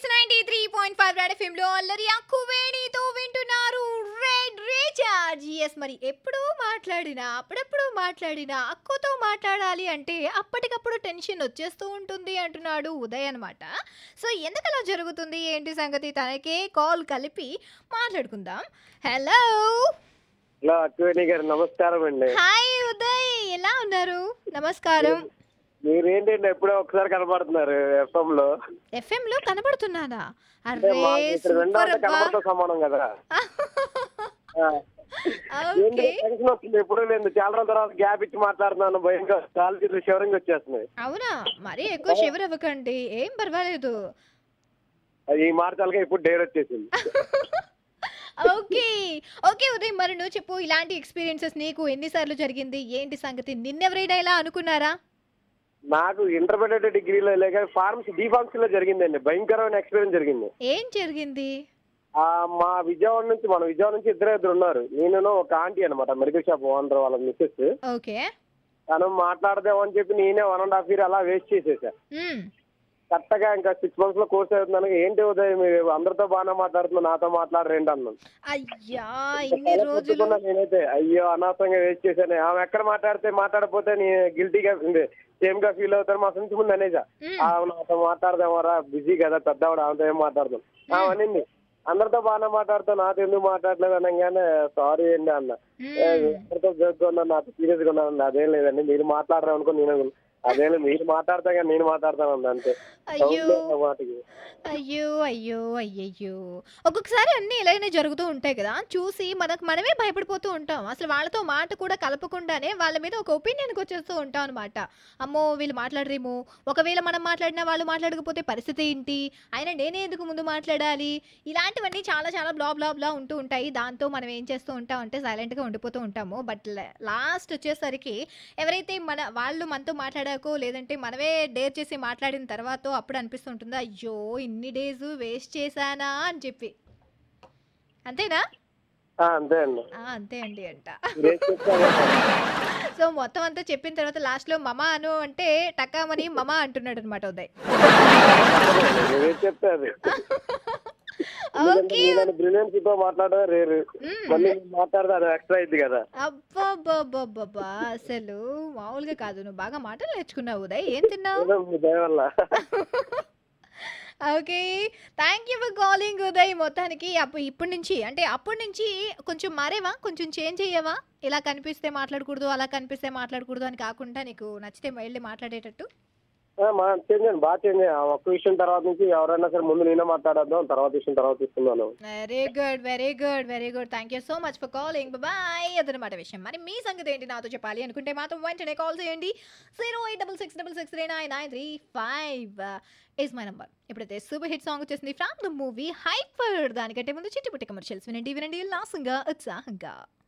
It's ninety three point five red FM లో అల్లరి అక్కువేణితో వింటున్నారు రెడ్ రీఛార్జ్ ఎస్ మరి ఎప్పుడు మాట్లాడినా అప్పుడప్పుడు మాట్లాడినా అక్కుతో మాట్లాడాలి అంటే అప్పటికప్పుడు టెన్షన్ వచ్చేస్తూ ఉంటుంది అంటున్నాడు ఉదయ్ అనమాట సో ఎందుకు అలా జరుగుతుంది ఏంటి సంగతి తనకే కాల్ కలిపి మాట్లాడుకుందాం హలో హలో అక్వేణి గారు నమస్కారం అండి హాయ్ ఉదయ్ ఎలా ఉన్నారు నమస్కారం మీరేంటండి ఎప్పుడో ఒకసారి కనపడుతున్నారు ఎఫ్ఎం లో ఎఫ్ఎం లో కనబడుతున్నారా అంటే అరే మాకు ఇక్కడ రెండో సూపర్ అంటే అబ్బా కనపడతో సమానం కదా ఆ. ఏంటి ఓకే టెన్షన్ వస్తుంది ఎప్పుడూ లేదు చాలా రోజుల తర్వాత గ్యాప్ ఇచ్చి మాట్లాడుతున్నాను భయంగా కాలు చేతులు షివరింగ్ వచ్చేస్తున్నాయి అవునా మరీ ఎక్కువ షివర్ అవ్వకండి ఏం పర్వాలేదు అది ఈ మార్చాలుగా ఇప్పుడు డేర్ వచ్చేసింది ఓకే ఓకే ఉదయ్ మరి నువ్వు చెప్పు ఇలాంటి ఎక్స్పీరియన్సెస్ నీకు ఎన్నిసార్లు జరిగింది ఏంటి సంగతి నిన్నెవరైనా ఇలా అనుకున్నారా నాకు ఇంటర్మీడియట్ డిగ్రీలో లేక ఫార్మసీ బీ ఫార్మసీ లో జరిగిందండి భయంకరమైన ఎక్స్పీరియన్స్ జరిగింది ఏం జరిగింది ఆ మా విజయవాడ నుంచి మన విజయవాడ నుంచి ఇద్దరు ఇద్దరు ఉన్నారు నేను ఒక ఆంటీ అనమాట మెడికల్ షాప్ ఓనర్ వాళ్ళ మిస్సెస్ ఓకే తను మాట్లాడదామని చెప్పి నేనే వన్ అండ్ హాఫ్ ఇయర్ అలా వేస్ట్ చేసేసా మ్మ్. కరెక్ట్గా ఇంకా సిక్స్ మంత్స్ లో కోర్స్ అవుతున్నాను ఏంటి ఉదయం మీరు అందరితో బాగానే మాట్లాడుతున్నా నాతో మాట్లాడరేంటి అన్నాను అయ్యా ఇన్ని చాలా రోజులు కొట్టుకున్నా నేనైతే అయ్యో అనవసరంగా వేస్ట్ చేశాను ఆమె ఎక్కడ మాట్లాడితే మాట్లాడకపోతే నేను గిల్టీగా సేమ్ గా ఫీల్ అవుతాను మా ఫ్రెండ్స్ ముందు అనేసా మ్మ్. ఆమె నాతో మాట్లాడదామరా బిజీ కదా పెద్దవాడు ఆమెతో ఏం మాట్లాడదాం ఆమె అనింది అందరితో బాగానే మాట్లాడుతావు నాతో ఎందుకు మాట్లాడలేదు అనగానే సారీ అండి అన్న ఏ, మ్మ్. అందరితో జోక్ గా ఉన్నాను నాతో సీరియస్ గా ఉన్నాను అదేం లేదండి మీరు మాట్లాడరు అనుకో నేను అనుకున్నా. అదేం లేదు మీరు మాట్లాడతా కానీ నేను మాట్లాడతాను అన్న అంతే అయ్యో సౌండ్ లేదు ఆ మాటకి అయ్యో అయ్యో అయ్యయ్యో ఒక్కొక్కసారి అన్నీ ఇలానే జరుగుతూ ఉంటాయి కదా చూసి మనకు మనమే భయపడిపోతూ ఉంటాం అసలు వాళ్ళతో మాట కూడా కలపకుండానే వాళ్ళ మీద ఒక ఒపీనియన్కి వచ్చేస్తూ ఉంటాం అనమాట అమ్మో వీళ్ళు మాట్లాడరేమో ఒకవేళ మనం మాట్లాడినా వాళ్ళు మాట్లాడకపోతే పరిస్థితి ఏంటి అయినా నేనే ఎందుకు ముందు మాట్లాడాలి ఇలాంటివన్నీ చాలా చాలా బ్లా బ్లా బ్లా ఉంటూ ఉంటాయి దాంతో మనం ఏం చేస్తూ ఉంటాం అంటే సైలెంట్గా ఉండిపోతూ ఉంటాము బట్ లాస్ట్ వచ్చేసరికి ఎవరైతే మన వాళ్ళు మనతో మాట్లాడాకో లేదంటే మనమే డేర్ చేసి మాట్లాడిన తర్వాత అప్పుడు అనిపిస్తుంటుందా అయ్యో ఇన్ని డేస్ వేస్ట్ చేశానా అని చెప్పి అంతేనా ఆ, అంతే అండి ఆ, అంతే అండి అంట మీరేం చెప్తారో సో మొత్తం అంతా చెప్పిన తర్వాత లాస్ట్లో మమ అను అంటే టకామని మమ అంటున్నాడు అనమాట ఉదయ్ మీరేం చెప్తే అది ఓకే బ్రిలియన్స్ తో మాట్లాడడం రేరు మ్మ్. మళ్ళీ నేను మాట్లాడితే అది ఎక్స్ట్రా అయింది కదా అబ్బబ్బబ్బబ్బబ్బా అసలు మామూలుగా కాదు నువ్వు బాగా మాటలు నేర్చుకున్నావు ఉదయ్ ఏం తిన్నావు ఏదో మీ దయ వల్ల okay thank you for calling Uday మొత్తానికి అప్పుడు ఇప్పటి నుంచి అంటే అప్పటి నుంచి కొంచెం మారేవా కొంచెం చేంజ్ అయ్యావా ఇలా కనిపిస్తే మాట్లాడకూడదు అలా కనిపిస్తే మాట్లాడకూడదు అని కాకుండా నీకు నచ్చితే వెళ్ళి మాట్లాడేటట్టు ఆ, మా చేంజ్ అయ్యాను బాగా చేంజ్ అయ్యా ఒక్క విషయం తర్వాత నుంచి ఎవరైనా సరే ముందు నేనే మాట్లాడేద్దాం తర్వాత విషయం తర్వాత ఇస్తున్నాను very good very good very good thank you so much for calling bye అదనమాట విషయం మరి మీ సంగతి ఏంటి నాతో చెప్పాలి అనుకుంటే మాత్రం వెంటనే కాల్ చేయండి zero eight double six double six three nine nine three five is my number ఇప్పుడైతే సూపర్ హిట్ సాంగ్ వచ్చేసింది ఫ్రమ్ ద మూవీ హైపర్ దానికంటే ముందు చిట్టి పుట్టి కమర్షియల్స్ వినండి వినండి లాసంగా ఉత్సాహంగా